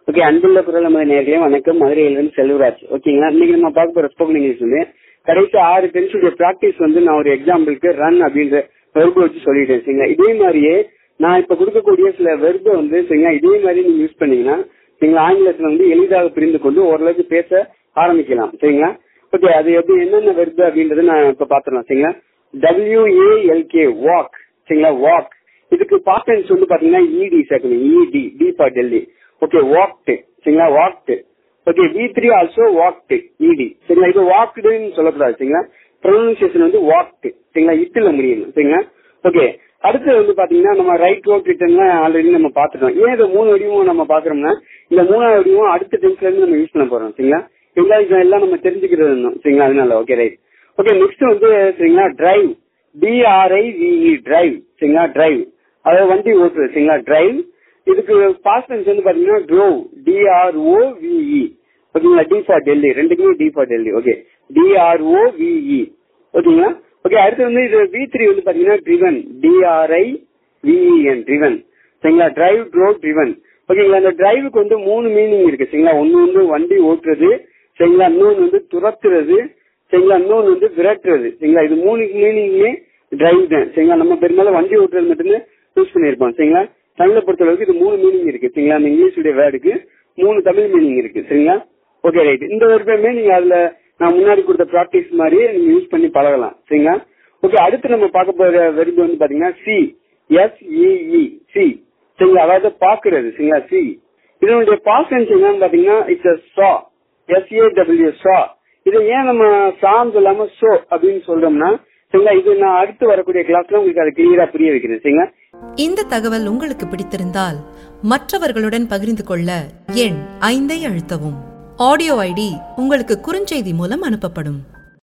okay அன்புள்ள குரல் நம்ம நேர்களே வணக்கம் மதுரையிலிருந்து செல்வராஜ் ஓகேங்களா இன்னைக்கு நம்ம பார்க்க போற ஸ்போக்கன் இங்கிலீஷ் வந்து கடைசி ஆறு டென்ஸுடைய ப்ராக்டிஸ் வந்து நான் ஒரு எக்ஸாம்பிளுக்கு ரன் அப்படின்ற வெர்பு வச்சு சொல்லிட்டேன் சரிங்களா இதே மாதிரியே நான் இப்ப கொடுக்கக்கூடிய சில வெர்பை வந்து சரிங்களா இதே மாதிரி நீங்க யூஸ் பண்ணீங்கன்னா நீங்க ஆங்கிலத்துல வந்து எளிதாக புரிந்து கொண்டு ஓரளவுக்கு பேச ஆரம்பிக்கலாம் சரிங்களா ஓகே அது எப்படி என்னென்ன வெர்பு அப்படின்றத நான் இப்ப பாத்துறேன் சரிங்களா டபிள்யூஏஎல்கே வாக் சரிங்களா வாக் இதுக்கு பாஸ்ட் டென்ஸ் வந்து பாத்தீங்கன்னா இடி சேர்க்கணும் E D D for Delhi okay walked சரிங்களா walked okay V three also walked E D சரிங்களா இது வாக்டுன்னு சொல்லக்கூடாது சரிங்களா ப்ரொனன்சியேஷன் வந்து வாக்டு சரிங்களா இட்டுல முடியணும் சரிங்களா ஓகே அடுத்து வந்து பாத்தீங்கன்னா நம்ம ரைட் ரோட் ரிட்டர்ன்லாம் ஆல்ரெடி நம்ம பாத்துட்டோம் ஏன் இந்த மூணு வடிவமும் நம்ம பாக்குறோம்னா இந்த மூணாவது வடிவம் அடுத்த டென்ஸ்ல இருந்து நம்ம யூஸ் பண்ண போறோம் சரிங்களா எல்லா எல்லாம் நம்ம தெரிஞ்சுக்கிறது இருந்தோம் சரிங்களா அதனால ஓகே ரைட் ஓகே நெக்ஸ்ட் வந்து சரிங்களா டிரைவ் டிஆர்ஐவிஇ டிரைவ் சரிங்களா டிரைவ் அதாவது வண்டி ஓட்டுறது சரிங்களா டிரைவ் இதுக்கு பாஸ்ட் டென்ஸ் வந்து பாத்தீங்கன்னா ட்ரோவ் டிஆர்ஓ விஇ ஓகேங்களா டி ஃபார் டெல்லி ரெண்டுக்குமே D for Delhi okay D R O V E ஓகேங்களா ஓகே அடுத்து வந்து இது வி த்ரீ வந்து பாத்தீங்கன்னா ட்ரிவன் டிஆர்ஐ விஇஎன் ட்ரிவன் சரிங்களா டிரைவ் ட்ரோ ட்ரிவன் ஓகேங்களா அந்த டிரைவுக்கு வந்து மூணு மீனிங் இருக்கு சரிங்களா ஒன்னு வந்து வண்டி ஓட்டுறது சரிங்களா இன்னொன்னு வந்து துரத்துறது சரிங்களா இன்னொன்னு வந்து விரட்டுறது சரிங்களா இது மூணு மீனிங்குமே டிரைவ் தான் சரிங்களா நம்ம பெரும்பாலும் வண்டி ஓட்டுறது மட்டும்தான் யூஸ் பண்ணிருப்போம் சரிங்களா தமிழை பொறுத்தளவுக்கு இது மூணு மீனிங் இருக்கு சரிங்களா அந்த இங்கிலீஷுடைய வேர்டுக்கு மூணு தமிழ் மீனிங் இருக்கு சரிங்களா ஓகே ரைட் இந்த வருடமே நீங்க அதுல நான் முன்னாடி கொடுத்த ப்ராக்டிஸ் மாதிரியே நீங்க யூஸ் பண்ணி பழகலாம் சரிங்களா ஓகே அடுத்து நம்ம பார்க்க போற வெறுப்பு வந்து பாத்தீங்கன்னா சி எஸ் இஇ சி சரிங்களா அதாவது பாக்குறது சரிங்களா சி இதனுடைய பாஸ்ட் என்னன்னு பாத்தீங்கன்னா இட்ஸ் சா எஸ்ஏடபிள்யூ சா இதை ஏன் நம்ம சாம் சொல்லாம சோ அப்படின்னு சொல்றோம்னா சரிங்களா இது நான் அடுத்து வரக்கூடிய கிளாஸ்ல உங்களுக்கு அதை கிளியரா புரிய வைக்கிறேன் சரிங்களா இந்த தகவல் உங்களுக்கு பிடித்திருந்தால் மற்றவர்களுடன் பகிர்ந்து கொள்ள எண் ஐந்தை அழுத்தவும் ஆடியோ ஐடி உங்களுக்கு குறுஞ்செய்தி மூலம் அனுப்பப்படும்